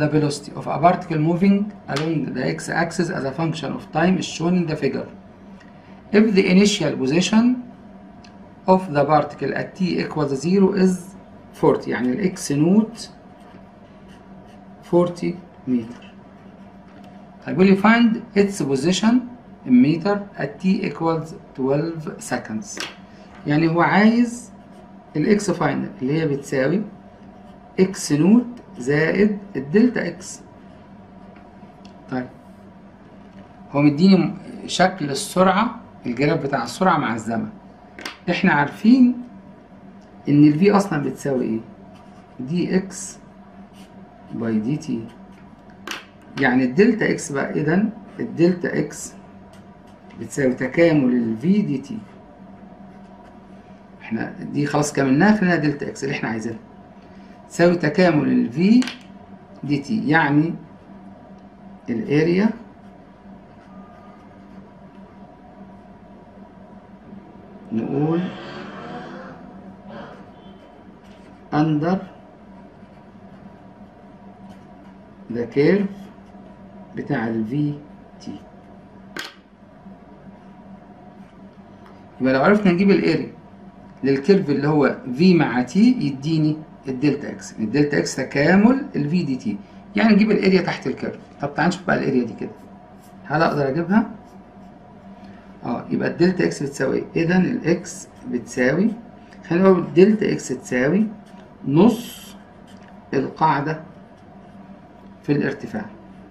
the velocity of a particle moving along the x-axis as a function of time is shown in the figure. If the initial position of the particle at t equals 0 is 40 يعني الاكس نوت 40 متر. هيقول لي find its position in meter at t equals 12 seconds. يعني هو عايز الاكس فاينل اللي هي بتساوي اكس نوت زائد الدلتا اكس طيب هو مديني شكل السرعة الجراف بتاع السرعة مع الزمن احنا عارفين ان الفي اصلا بتساوي ايه دي اكس باي دي تي يعني الدلتا اكس بقى اذا الدلتا اكس بتساوي تكامل الفي دي تي احنا دي خلاص كملناها خلينا دلتا اكس اللي احنا عايزينها تساوي تكامل الفي دي تي يعني الاريا نقول under the curve بتاع ال VT يبقى لو عرفنا نجيب الاريا للكيرف اللي هو V مع T يديني الدلتا اكس الدلتا اكس تكامل ال في دي تي يعني نجيب الاريا تحت الكيرف طب تعال نشوف بقى الاريا دي كده هل اقدر اجيبها اه يبقى الدلتا اكس بتساوي ايه اذا الاكس بتساوي خلينا نقول الدلتا اكس تساوي نص القاعدة في الارتفاع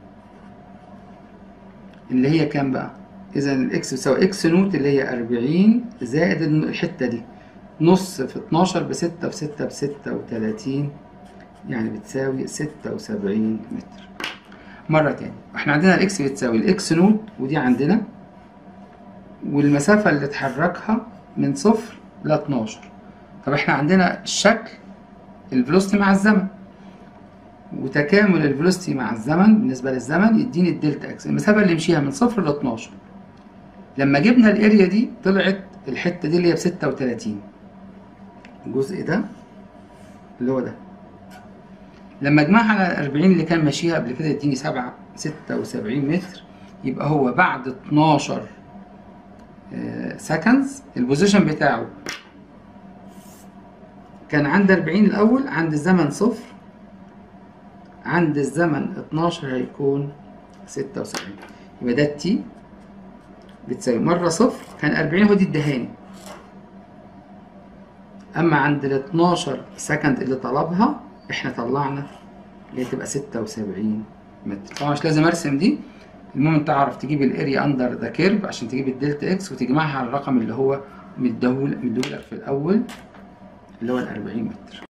اللي هي كام بقى اذا الاكس بتساوي اكس نوت اللي هي 40 زائد الحتة دي نص في 12 بستة في ستة بستة وتلاتين يعني بتساوي ستة وسبعين متر مرة تاني احنا عندنا الاكس بتساوي الاكس نوت ودي عندنا والمسافة اللي اتحركها من صفر ل 12 طب احنا عندنا الشكل الفلوستي مع الزمن وتكامل الفلوستي مع الزمن بالنسبة للزمن يديني الدلتا اكس المسافة اللي مشيها من صفر ل 12 لما جبنا الاريا دي طلعت الحتة دي اللي هي بستة وتلاتين الجزء ده اللي هو ده لما اجمعها على الأربعين اللي كان ماشيها قبل كده يديني سبعة ستة وسبعين متر يبقى هو بعد اتناشر سكندز البوزيشن بتاعه كان عند أربعين الأول عند الزمن صفر عند الزمن اتناشر هيكون ستة وسبعين يبقى ده التي بتساوي مرة صفر كان أربعين هو دي الدهاني اما عند ال 12 سكند اللي طلبها احنا طلعنا اللي هي تبقى 76 متر طبعا مش لازم ارسم دي المهم تعرف تجيب الاريا اندر ذا كيرف عشان تجيب الدلتا اكس وتجمعها على الرقم اللي هو مديهولك في الاول اللي هو ال 40 متر